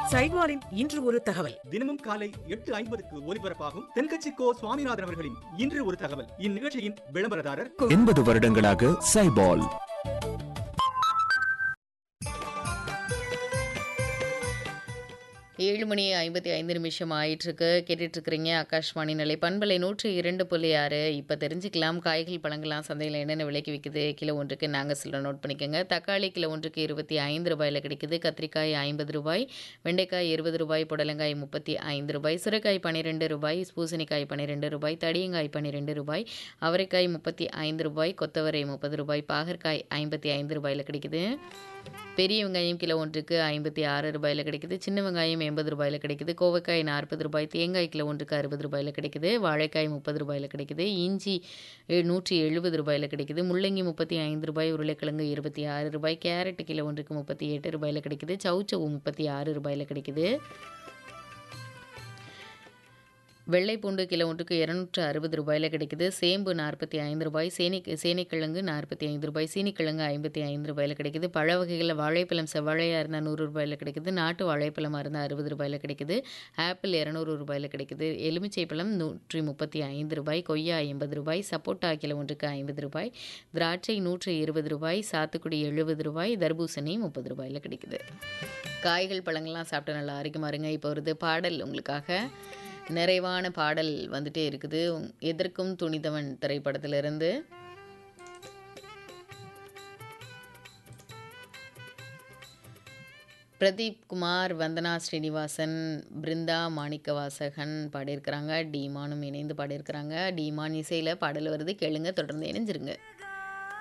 சைவாரின் இன்று ஒரு தகவல் தினமும் காலை எட்டு ஐம்பதுக்கு ஒலிபரப்பாகும் தென்கட்சி கோ சுவாமிநாதன் அவர்களின் இன்று ஒரு தகவல் இந்நிகழ்ச்சியின் விளம்பரதாரர் எண்பது வருடங்களாக சைபால் ஏழு மணி ஐம்பத்தி ஐந்து நிமிஷம் ஆயிட்டிருக்கு கேட்டுட்டு இருக்கிறீங்க ஆகாஷ்வாணி நிலை பண்பலை நூற்றி இரண்டு புள்ளி ஆறு இப்போ தெரிஞ்சுக்கலாம் காய்கள் பழங்கள்லாம் சந்தையில் என்னென்ன விலைக்கு விற்குது கிலோ ஒன்றுக்கு நாங்கள் சொல்ல நோட் பண்ணிக்கோங்க தக்காளி கிலோ ஒன்றுக்கு இருபத்தி ஐந்து ரூபாயில் கிடைக்குது கத்திரிக்காய் ஐம்பது ரூபாய் வெண்டைக்காய் இருபது ரூபாய் புடலங்காய் முப்பத்தி ஐந்து ரூபாய் சுரைக்காய் பன்னிரெண்டு ரூபாய் பூசணிக்காய் பன்னிரெண்டு ரூபாய் தடியங்காய் பன்னிரெண்டு ரூபாய் அவரைக்காய் முப்பத்தி ஐந்து ரூபாய் கொத்தவரை முப்பது ரூபாய் பாகற்காய் ஐம்பத்தி ஐந்து ரூபாயில் கிடைக்குது பெரிய வெங்காயம் கிலோ ஒன்றுக்கு ஐம்பத்தி ஆறு ரூபாயில் கிடைக்குது சின்ன வெங்காயம் எண்பது ரூபாயில் கிடைக்குது கோவைக்காய் நாற்பது ரூபாய் தேங்காய் கிலோ ஒன்றுக்கு அறுபது ரூபாயில் கிடைக்குது வாழைக்காய் முப்பது ரூபாயில் கிடைக்குது இஞ்சி எ- நூற்றி எழுபது ரூபாயில் கிடைக்குது முள்ளங்கி முப்பத்தி ஐந்து ரூபாய் உருளைக்கிழங்கு இருபத்தி ஆறு ரூபாய் கேரட் கிலோ ஒன்றுக்கு முப்பத்தி எட்டு ரூபாயில் கிடைக்குது சவுச்சவு முப்பத்தி ஆறு ரூபாயில் கிடைக்குது வெள்ளை பூண்டு கிலோ ஒன்றுக்கு இரநூற்று அறுபது ரூபாயில் கிடைக்குது சேம்பு நாற்பத்தி ஐந்து ரூபாய் சேனி சேனைக்கிழங்கு நாற்பத்தி ஐந்து ரூபாய் சீனிக்கிழங்கு ஐம்பத்தி ஐந்து ரூபாயில் கிடைக்குது பழ வகைகளில் வாழைப்பழம் செவ்வாழையாக இருந்தால் நூறு ரூபாயில் கிடைக்குது நாட்டு வாழைப்பழமாக இருந்தால் அறுபது ரூபாயில் கிடைக்குது ஆப்பிள் இரநூறு ரூபாயில் கிடைக்குது எலுமிச்சை பழம் நூற்றி முப்பத்தி ஐந்து ரூபாய் கொய்யா ஐம்பது ரூபாய் சப்போட்டா கிலோ ஒன்றுக்கு ஐம்பது ரூபாய் திராட்சை நூற்றி இருபது ரூபாய் சாத்துக்குடி எழுபது ரூபாய் தர்பூசணி முப்பது ரூபாயில் கிடைக்குது காய்கள் பழங்கள்லாம் சாப்பிட்டு நல்லா ஆரோக்கியமாக இருங்க இப்போ வருது பாடல் உங்களுக்காக நிறைவான பாடல் வந்துட்டே இருக்குது எதற்கும் துணிதவன் திரைப்படத்திலிருந்து பிரதீப் குமார் வந்தனா ஸ்ரீனிவாசன் பிருந்தா மாணிக்கவாசகன் பாடியிருக்கிறாங்க டீமானும் இணைந்து பாடியிருக்கிறாங்க டீமான் இசையில் பாடல் வருது கேளுங்க தொடர்ந்து இணைஞ்சிருங்க